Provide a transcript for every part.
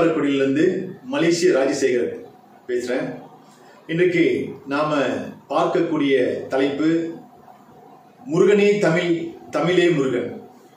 ஓங்காரக்குடியிலிருந்து மலேசிய ராஜசேகர் பேசுகிறேன் இன்றைக்கு நாம் பார்க்கக்கூடிய தலைப்பு முருகனே தமிழ் தமிழே முருகன்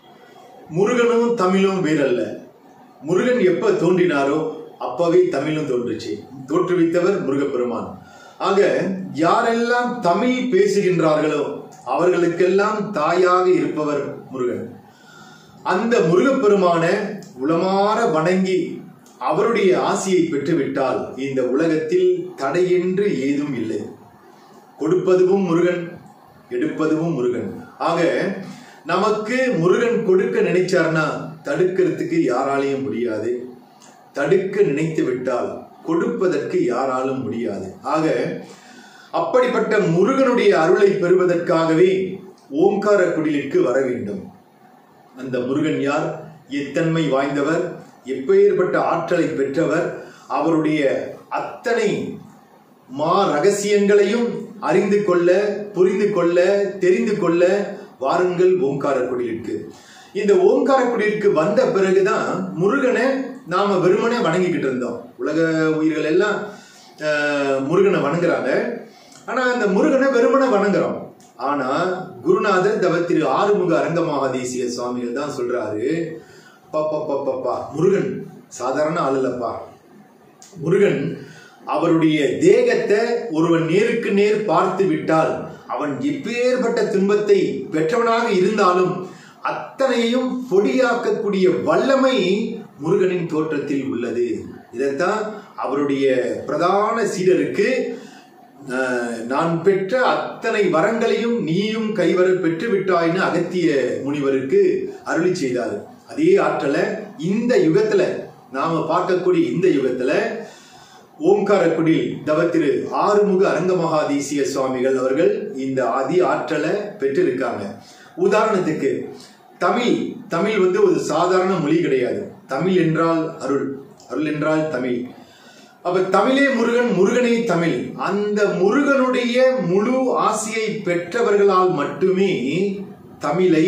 முருகனும் தமிழும் வேறல்ல முருகன் எப்ப தோன்றினாரோ அப்பவே தமிழும் தோன்றுச்சு தோற்றுவித்தவர் முருகப்பெருமான் ஆக யாரெல்லாம் தமிழ் பேசுகின்றார்களோ அவர்களுக்கெல்லாம் தாயாக இருப்பவர் முருகன் அந்த முருகப்பெருமான உளமாற வணங்கி அவருடைய ஆசியை பெற்றுவிட்டால் இந்த உலகத்தில் தடையென்று ஏதும் இல்லை கொடுப்பதுவும் முருகன் எடுப்பதுவும் முருகன் ஆக நமக்கு முருகன் கொடுக்க நினைச்சார்னா தடுக்கிறதுக்கு யாராலையும் முடியாது தடுக்க நினைத்து விட்டால் கொடுப்பதற்கு யாராலும் முடியாது ஆக அப்படிப்பட்ட முருகனுடைய அருளை பெறுவதற்காகவே ஓங்கார குடிலிற்கு வர வேண்டும் அந்த முருகன் யார் எத்தன்மை வாய்ந்தவர் எப்பேற்பட்ட ஆற்றலை பெற்றவர் அவருடைய அத்தனை மா ரகசியங்களையும் அறிந்து கொள்ள புரிந்து கொள்ள தெரிந்து கொள்ள வாருங்கள் ஓங்கார குடிலிற்கு இந்த ஓங்கார குடிலிற்கு வந்த பிறகுதான் முருகனை நாம வெறுமனே வணங்கிக்கிட்டு இருந்தோம் உலக உயிர்கள் எல்லாம் ஆஹ், முருகனை வணங்குறாங்க ஆனா அந்த முருகனை வெறுமனே வணங்குறோம் ஆனா குருநாதர் தவ திரு ஆறுமுக அரங்கமாக தேசிய சுவாமிகள் தான் சொல்றாரு பப்பா பப்பா முருகன் சாதாரண ஆள் இல்லப்பா முருகன் அவருடைய தேகத்தை ஒருவன் நேருக்கு நேர் பார்த்து விட்டால் அவன் எப்பேற்பட்ட துன்பத்தை பெற்றவனாக இருந்தாலும் அத்தனையும் பொடியாக்கக்கூடிய வல்லமை முருகனின் தோற்றத்தில் உள்ளது இதைத்தான் அவருடைய பிரதான சீடருக்கு அஹ், நான் பெற்ற அத்தனை வரங்களையும் நீயும் கைவர பெற்று விட்டாய்னு அகத்திய முனிவருக்கு அருளி செய்தார் அதே ஆற்றலை இந்த யுகத்துல நாம பார்க்கக்கூடிய இந்த யுகத்துல ஓம்காரக்குடில் தவத்திரு ஆறுமுக அரங்கமகாதீசிய சுவாமிகள் அவர்கள் இந்த அதி ஆற்றலை பெற்றிருக்காங்க உதாரணத்துக்கு தமிழ் தமிழ் வந்து ஒரு சாதாரண மொழி கிடையாது தமிழ் என்றால் அருள் அருள் என்றால் தமிழ் அப்ப தமிழே முருகன் முருகனே தமிழ் அந்த முருகனுடைய முழு ஆசியை பெற்றவர்களால் மட்டுமே தமிழை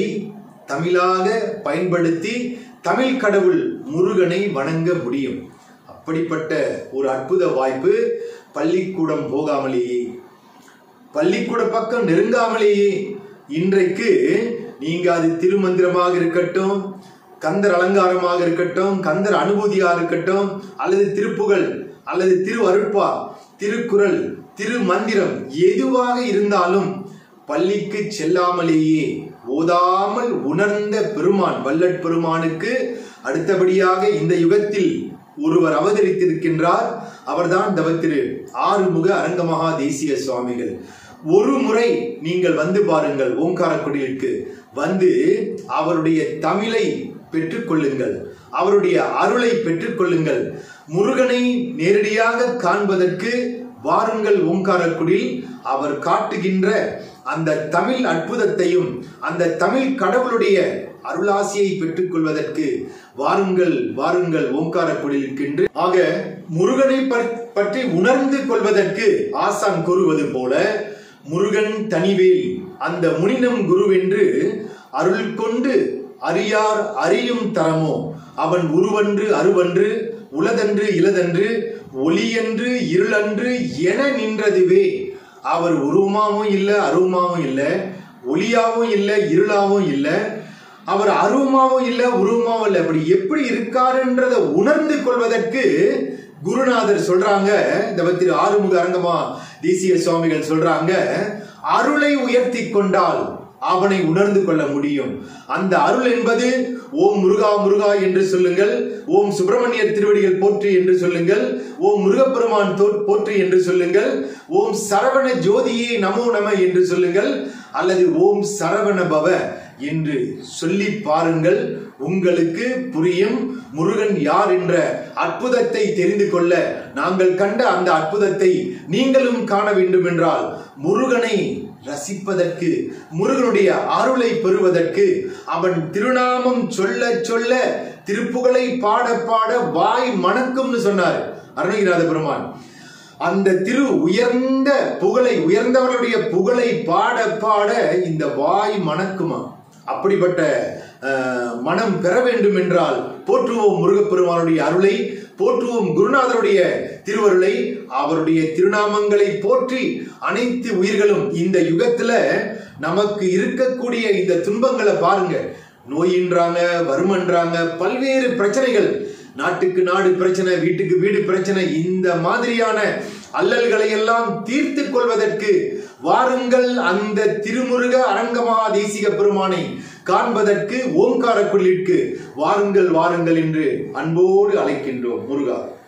தமிழாக பயன்படுத்தி தமிழ் கடவுள் முருகனை வணங்க முடியும் அப்படிப்பட்ட ஒரு அற்புத வாய்ப்பு பள்ளிக்கூடம் போகாமலேயே பள்ளிக்கூட பக்கம் நெருங்காமலேயே இன்றைக்கு நீங்க அது திருமந்திரமாக இருக்கட்டும் கந்தர் அலங்காரமாக இருக்கட்டும் கந்தர் அனுபூதியாக இருக்கட்டும் அல்லது திருப்புகழ் அல்லது திரு அருட்பா திருக்குறள் திருமந்திரம் எதுவாக இருந்தாலும் பள்ளிக்கு செல்லாமலேயே ஓதாமல் உணர்ந்த பெருமான் வல்லற் பெருமானுக்கு அடுத்தபடியாக இந்த யுகத்தில் ஒருவர் அவதரித்திருக்கின்றார் அவர்தான் தவத்திரு ஆறுமுக அரங்கமகா தேசிய சுவாமிகள் ஒரு முறை நீங்கள் வந்து பாருங்கள் ஓங்காரக்குடியிற்கு வந்து அவருடைய தமிழை பெற்றுக்கொள்ளுங்கள் அவருடைய அருளை பெற்றுக்கொள்ளுங்கள் முருகனை நேரடியாக காண்பதற்கு வாருங்கள் ஓங்காரக்குடில் அவர் காட்டுகின்ற அந்த தமிழ் அற்புதத்தையும் அந்த தமிழ் கடவுளுடைய அருளாசியை பெற்றுக்கொள்வதற்கு வாருங்கள் வாருங்கள் ஓங்காரக்குடிலுக்கென்று ஆக முருகனை பற்- பற்றி உணர்ந்து கொள்வதற்கு ஆசான் கூறுவது போல முருகன் தனிவேல் அந்த முனினம் குருவென்று அருள் கொண்டு அறியார் அறியும் தரமோ அவன் உருவன்று அருவன்று உளதன்று இலதன்று ஒளியன்று இருளன்று என நின்றதுவே அவர் உருவமாவும் இல்லை அருவமாவும் இல்லை ஒளியாவும் இல்லை இருளாவும் இல்லை அவர் அருவமாவும் இல்லை உருவமாவும் இல்லை அப்படி எப்படி இருக்காருன்றத உணர்ந்து கொள்வதற்கு குருநாதர் சொல்றாங்க இந்த திரு ஆறுமுக அரங்கமா தேசிய சுவாமிகள் சொல்றாங்க அருளை உயர்த்தி கொண்டால் அவனை உணர்ந்து கொள்ள முடியும் அந்த அருள் என்பது ஓம் முருகா முருகா என்று சொல்லுங்கள் ஓம் சுப்பிரமணியர் திருவடிகள் போற்றி என்று சொல்லுங்கள் ஓம் முருகப்பெருமான் தோ- போற்றி என்று சொல்லுங்கள் ஓம் சரவண ஜோதியே நமோ நம என்று சொல்லுங்கள் அல்லது ஓம் சரவண பவ என்று சொல்லி பாருங்கள் உங்களுக்கு புரியும் முருகன் யார் என்ற அற்புதத்தை தெரிந்து கொள்ள நாங்கள் கண்ட அந்த அற்புதத்தை நீங்களும் காண வேண்டும் என்றால் முருகனை ரசிப்பதற்கு முருகனுடைய அருளை பெறுவதற்கு அவன் திருநாமம் சொல்ல சொல்ல திருப்புகழை பாட பாட வாய் மணக்கும்னு சொன்னார் அருணகிரிநாத பெருமான் அந்த திரு உயர்ந்த புகழை உயர்ந்தவர்களுடைய புகழை பாட பாட இந்த வாய் மணக்குமா அப்படிப்பட்ட அஹ், மனம் பெற வேண்டும் என்றால் போற்றுவோம் முருகப்பெருமானுடைய அருளை போற்றுவோம் குருநாதருடைய திருவருளை அவருடைய திருநாமங்களை போற்றி அனைத்து உயிர்களும் இந்த யுகத்துல நமக்கு இருக்கக்கூடிய இந்த துன்பங்களை பாருங்க நோயின்றாங்க வருமன்றாங்க பல்வேறு பிரச்சனைகள் நாட்டுக்கு நாடு பிரச்சனை வீட்டுக்கு வீடு பிரச்சனை இந்த மாதிரியான அல்லல்களை எல்லாம் தீர்த்து கொள்வதற்கு வாருங்கள் அந்த திருமுருக அரங்கமா தேசிக பெருமானை காண்பதற்கு ஓங்கார குளிர்க்கு வாருங்கள் வாருங்கள் என்று அன்போடு அழைக்கின்றோம் முருகா